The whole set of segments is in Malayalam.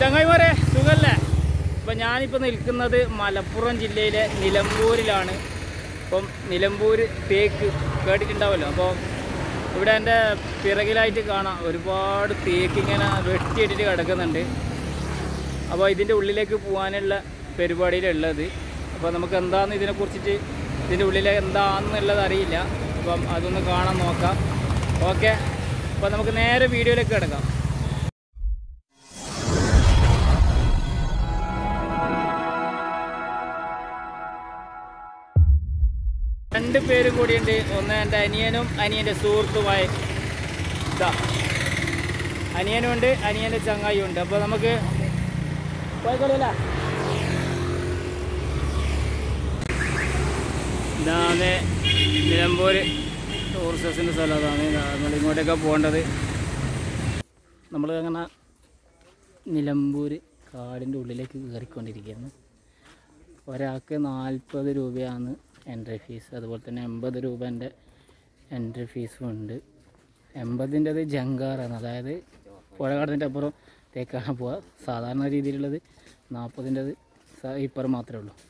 ചങ്ങായിമാരെ സുഖല്ലേ അപ്പം ഞാനിപ്പോൾ നിൽക്കുന്നത് മലപ്പുറം ജില്ലയിലെ നിലമ്പൂരിലാണ് അപ്പം നിലമ്പൂർ തേക്ക് കേട്ടിട്ടുണ്ടാവുമല്ലോ അപ്പോൾ ഇവിടെ എൻ്റെ പിറകിലായിട്ട് കാണാം ഒരുപാട് തേക്ക് ഇങ്ങനെ വെട്ടിയിട്ടിട്ട് കിടക്കുന്നുണ്ട് അപ്പോൾ ഇതിൻ്റെ ഉള്ളിലേക്ക് പോകാനുള്ള പരിപാടിയിലുള്ളത് അപ്പോൾ നമുക്ക് എന്താണെന്ന് ഇതിനെക്കുറിച്ചിട്ട് ഇതിൻ്റെ ഉള്ളിൽ എന്താണെന്നുള്ളത് അറിയില്ല അപ്പം അതൊന്ന് കാണാൻ നോക്കാം ഓക്കെ അപ്പോൾ നമുക്ക് നേരെ വീഡിയോയിലേക്ക് കിടക്കാം രണ്ട് പേര് കൂടിയുണ്ട് ഒന്ന് എൻ്റെ അനിയനും അനിയൻ്റെ സുഹൃത്തുമായി ഇതാ അനിയനും ഉണ്ട് അനിയൻ്റെ ചങ്ങായും ഉണ്ട് അപ്പോൾ നമുക്ക് പോയിക്കോളില്ല ഇതാണ് നിലമ്പൂർ ടൂറിസ്റ്റസിൻ്റെ സ്ഥലം അതാണ് നമ്മൾ ഇങ്ങോട്ടേക്ക് പോകേണ്ടത് നമ്മൾ അങ്ങനെ നിലമ്പൂർ കാടിൻ്റെ ഉള്ളിലേക്ക് കയറിക്കൊണ്ടിരിക്കുകയാണ് ഒരാൾക്ക് നാൽപ്പത് രൂപയാണ് എൻട്രി ഫീസ് അതുപോലെ തന്നെ എൺപത് രൂപേൻ്റെ എൻട്രി ഫീസും ഉണ്ട് എൺപതിൻ്റെത് ജങ്കാറാണ് അതായത് പുഴകടത്തിൻ്റെ അപ്പുറം തേക്കാണ് പോവുക സാധാരണ രീതിയിലുള്ളത് നാൽപ്പതിൻ്റെത് ഇപ്പുറം മാത്രമേ ഉള്ളൂ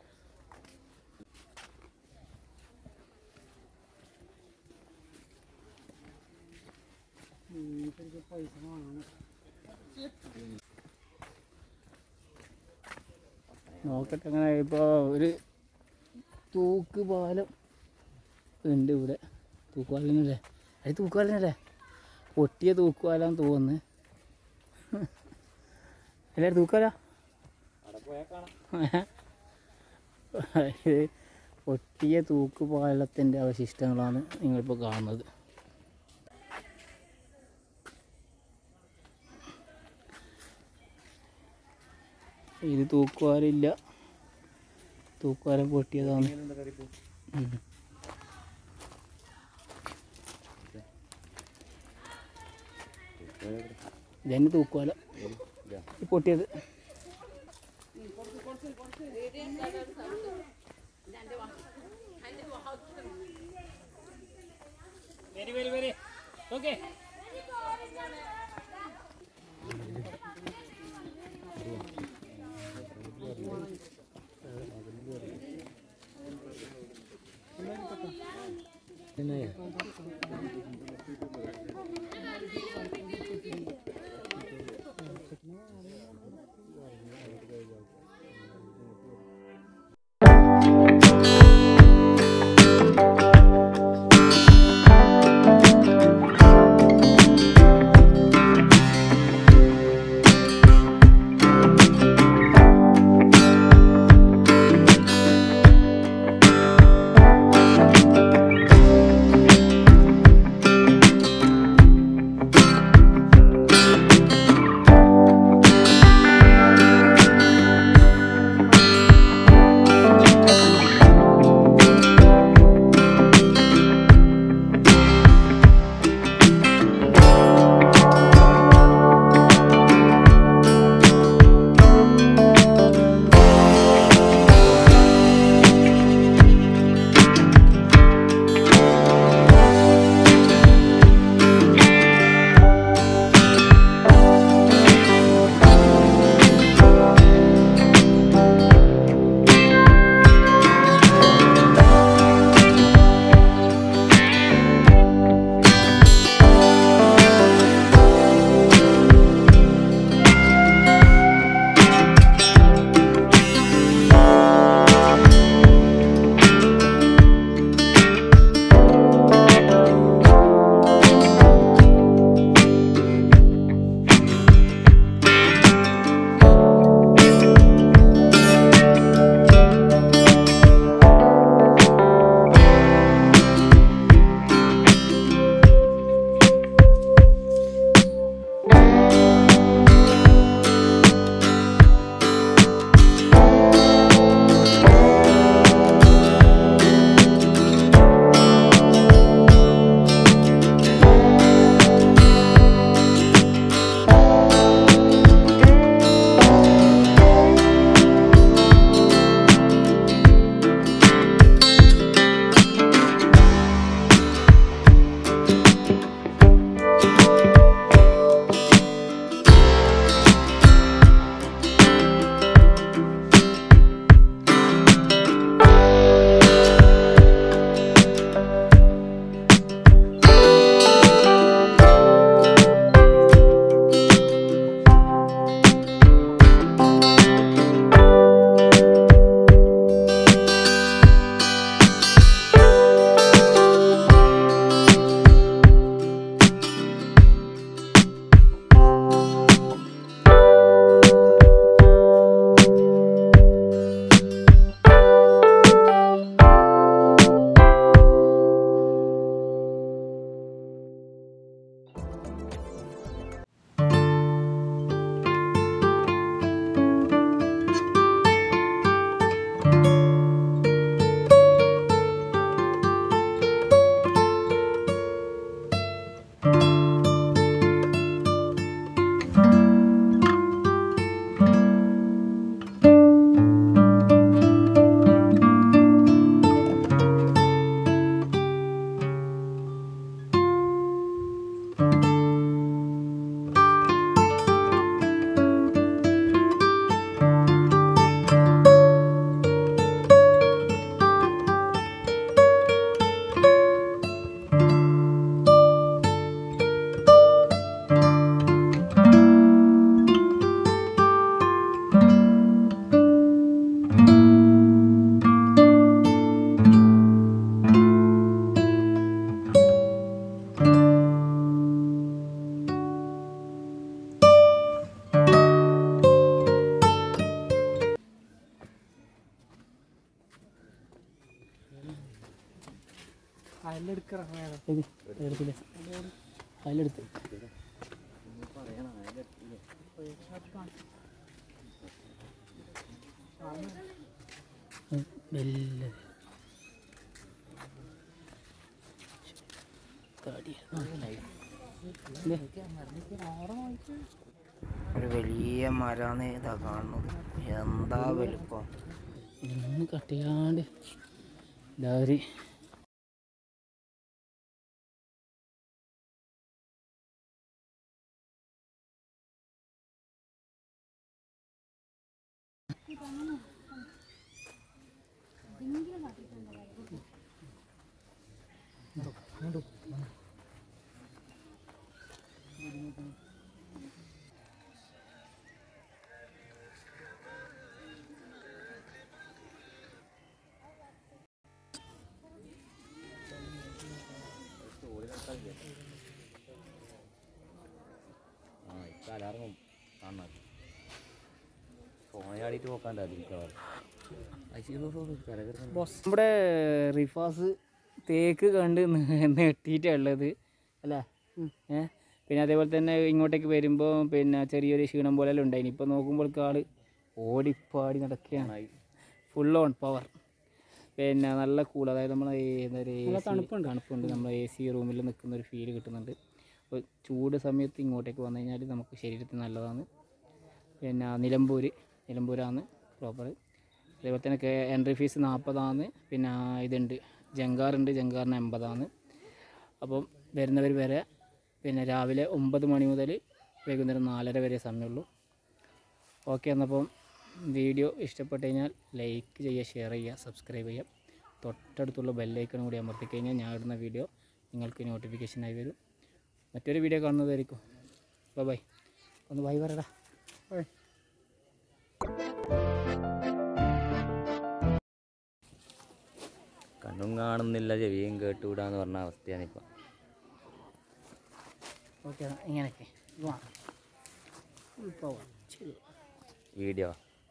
നോക്കട്ടെ അങ്ങനെ ഇപ്പോൾ ഒരു തൂക്ക് പാലം ഉണ്ട് ഇവിടെ തൂക്കുപാലനല്ലേ അത് തൂക്കുപാലനല്ലേ പൊട്ടിയ തൂക്കുപാലാന്ന് തോന്നുന്നു എല്ലാവരും തൂക്കാല ഇത് പൊട്ടിയ തൂക്കുപാലത്തിൻ്റെ അവശിഷ്ടങ്ങളാണ് നിങ്ങളിപ്പോൾ കാണുന്നത് ഇത് തൂക്കുപാലില്ല തൂക്കുപാലം പൊട്ടിയതാണ് ഉം. ഇതന്നെ തൂക്കുപാല ഈ പൊട്ടിയത് വെരി വെരി വെരി ഓക്കെ ഇത് എടുത്തില്ലേ അതിലെടുത്ത് മെല്ലെ ഒരു വലിയ മരാണ് ഇതാ കാണുന്നത് എന്താ വലുപ്പം നിന്ന് കട്ടിയാണ്ട് ഇതാ ഒരു ആ ഇപ്പം അലാറം കാണാൻ ഫോൺ ചാടിയിട്ട് പോക്കാണ്ടായിരുന്നു നമ്മുടെ റിഫാസ് തേക്ക് കണ്ട് നെട്ടിയിട്ടുള്ളത് അല്ലേ ഏ പിന്നെ അതേപോലെ തന്നെ ഇങ്ങോട്ടേക്ക് വരുമ്പോൾ പിന്നെ ചെറിയൊരു ക്ഷീണം പോലെ ഉണ്ടായിന് ഇപ്പോൾ നോക്കുമ്പോൾ ആൾ ഓടിപ്പാടി നടക്കുകയാണ് ഫുൾ ഓൺ പവർ പിന്നെ നല്ല കൂൾ അതായത് നമ്മൾ എന്താ പറയുക തണുപ്പുണ്ട് തണുപ്പുണ്ട് നമ്മൾ എ സി റൂമിൽ നിൽക്കുന്ന ഒരു ഫീൽ കിട്ടുന്നുണ്ട് അപ്പോൾ ചൂട് സമയത്ത് ഇങ്ങോട്ടേക്ക് വന്നു കഴിഞ്ഞാൽ നമുക്ക് ശരീരത്തിന് നല്ലതാണ് പിന്നെ നിലമ്പൂർ നിലമ്പൂരാണ് പ്രോപ്പർ അതേപോലെ തന്നെ കെ എൻട്രി ഫീസ് നാൽപ്പതാണ് പിന്നെ ഇതുണ്ട് ജങ്കാറുണ്ട് ജങ്കാറിന് എൺപതാണ് അപ്പം വരുന്നവർ വരെ പിന്നെ രാവിലെ ഒമ്പത് മണി മുതൽ വൈകുന്നേരം നാലര വരെ സമയമുള്ളൂ ഓക്കെ എന്നപ്പം വീഡിയോ ഇഷ്ടപ്പെട്ട് കഴിഞ്ഞാൽ ലൈക്ക് ചെയ്യുക ഷെയർ ചെയ്യുക സബ്സ്ക്രൈബ് ചെയ്യുക തൊട്ടടുത്തുള്ള ബെല്ലൈക്കണും കൂടി അമർത്തി കഴിഞ്ഞാൽ ഞാൻ ഇടുന്ന വീഡിയോ നിങ്ങൾക്ക് നോട്ടിഫിക്കേഷനായി വരും മറ്റൊരു വീഡിയോ കാണുന്നതായിരിക്കും ബൈ ബൈ ഒന്ന് ബൈ പറയടാ ബൈ കണ്ണും കാണുന്നില്ല ചെവിയും കേട്ടുകൂടാന്ന് പറഞ്ഞ അവസ്ഥയാണ് ഇപ്പം ഓക്കെ ഇങ്ങനെയൊക്കെ വാ പോവാം ശരി വീഡിയോ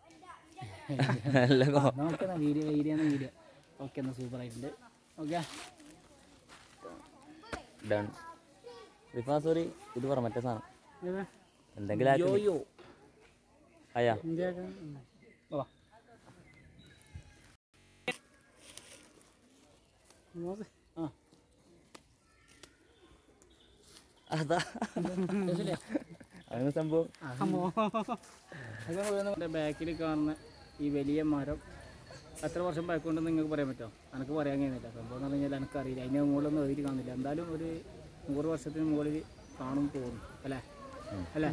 നല്ല കോ- നമുക്ക് വീഡിയോ വീഡിയോ ആണ് വീഡിയോ ഓക്കെ എന്നാൽ സൂപ്പർ ആയിട്ടുണ്ട് ഓക്കെ ഡൺ റിഫാ സോറി ഇത് പറ മറ്റേ സാധനം എന്തെങ്കിലും ആക്കി- യോയോ അയ്യാ വാ ആ അതാ മനസ്സിലായോ? അങ്ങനെ സംഭവം നമ്മുടെ ബാക്കിൽ കാണുന്ന ഈ വലിയ മരം എത്ര വർഷം പഴക്കമുണ്ടെന്ന് നിങ്ങൾക്ക് പറയാൻ പറ്റുമോ എനിക്ക് പറയാൻ കഴിയുന്നില്ല സംഭവം എന്ന് പറഞ്ഞാൽ എനിക്കറിയില്ല അതിൻ്റെ മുകളിലൊന്നും എഴുതി കാണുന്നില്ല എന്തായാലും ഒരു നൂറ് വർഷത്തിന് മുകളിൽ കാണും തോന്നും അല്ലേ അല്ലേ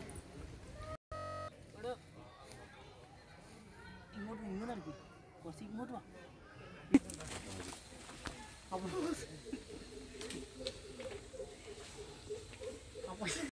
ഇങ്ങോട്ട് ഇങ്ങോട്ട് കുറച്ച് ഇങ്ങോട്ട് വാ